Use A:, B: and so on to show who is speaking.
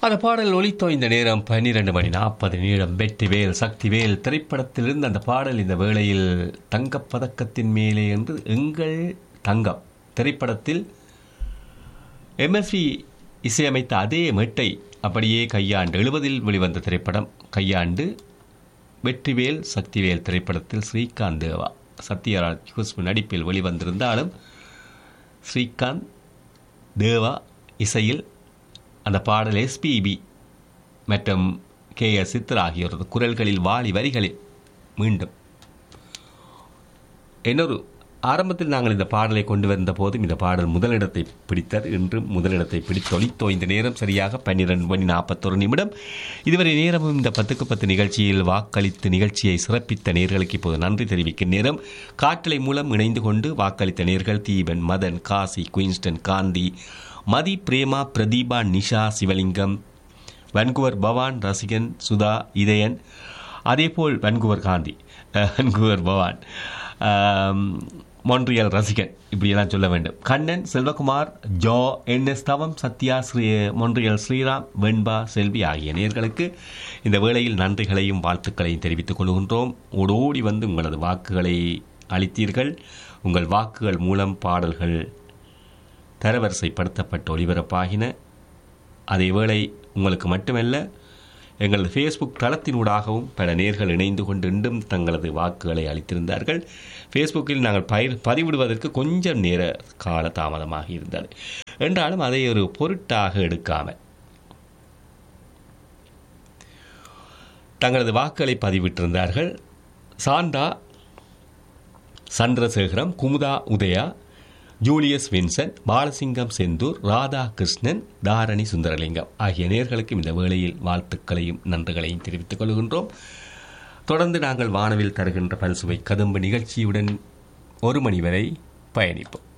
A: அந்த பாடல் ஒலித்தோ இந்த நேரம் பன்னிரண்டு மணி நாற்பது நிமிடம் வெற்றிவேல் சக்திவேல் திரைப்படத்திலிருந்து அந்த பாடல் இந்த வேளையில் தங்கப்பதக்கத்தின் மேலே என்று எங்கள் தங்கம் திரைப்படத்தில் எம்எஸ்வி இசையமைத்த அதே மெட்டை அப்படியே கையாண்டு எழுபதில் வெளிவந்த திரைப்படம் கையாண்டு வெற்றிவேல் சக்திவேல் திரைப்படத்தில் ஸ்ரீகாந்த் தேவா சத்யராஜ் குஷ்பு நடிப்பில் வெளிவந்திருந்தாலும் ஸ்ரீகாந்த் தேவா இசையில் அந்த பாடல் எஸ்பிபி மற்றும் கே எஸ் சித்ரா ஆகியோரது குரல்களில் வாலி வரிகளில் மீண்டும் இன்னொரு ஆரம்பத்தில் நாங்கள் இந்த பாடலை கொண்டு வந்த போதும் இந்த பாடல் முதலிடத்தை பிடித்தது இன்றும் முதலிடத்தை பிடித்தொழித்தோ இந்த நேரம் சரியாக பன்னிரண்டு மணி நாற்பத்தொரு நிமிடம் இதுவரை நேரமும் இந்த பத்துக்கு பத்து நிகழ்ச்சியில் வாக்களித்து நிகழ்ச்சியை சிறப்பித்த நேர்களுக்கு இப்போது நன்றி தெரிவிக்கும் நேரம் காற்றலை மூலம் இணைந்து கொண்டு வாக்களித்த நேர்கள் தீபன் மதன் காசி குயின்ஸ்டன் காந்தி மதி பிரேமா பிரதீபா நிஷா சிவலிங்கம் வன்குவர் பவான் ரசிகன் சுதா இதயன் அதேபோல் வன்குவர் காந்தி வன்குவர் பவான் மொன்றியல் ரசிகன் இப்படியெல்லாம் சொல்ல வேண்டும் Kannan Selvakumar Joe N S Thavam Sathya Sri Montreal Sriram வெண்பா செல்வி ஆகிய நேர்களுக்கு இந்த வேளையில் நன்றிகளையும் வாழ்த்துக்களையும் தெரிவித்துக் கொள்கின்றோம் ஓடோடி வந்து உங்களது வாக்குகளை அளித்தீர்கள் உங்கள் வாக்குகள் மூலம் பாடல்கள் தரவரிசைப்படுத்தப்பட்டு ஒளிபரப்பாகின அதேவேளை உங்களுக்கு மட்டுமல்ல எங்களது ஃபேஸ்புக் தளத்தினூடாகவும் பல நேர்கள் இணைந்து கொண்டு இன்றும் தங்களது வாக்குகளை அளித்திருந்தார்கள் ஃபேஸ்புக்கில் நாங்கள் பயிர் பதிவிடுவதற்கு கொஞ்சம் நேர கால தாமதமாக இருந்தது என்றாலும் அதை ஒரு பொருட்டாக எடுக்காமல் தங்களது வாக்குகளை பதிவிட்டிருந்தார்கள் சாந்தா சந்திரசேகரம் குமுதா உதயா ஜூலியஸ் வின்சன் பாலசிங்கம் செந்தூர் ராதா கிருஷ்ணன் தாரணி சுந்தரலிங்கம் ஆகிய நேர்களுக்கும் இந்த வேளையில் வாழ்த்துக்களையும் நன்றிகளையும் தெரிவித்துக் கொள்கின்றோம் தொடர்ந்து நாங்கள் வானவில் தருகின்ற பல்சுவை கதம்பு நிகழ்ச்சியுடன் ஒரு மணி வரை பயணிப்போம்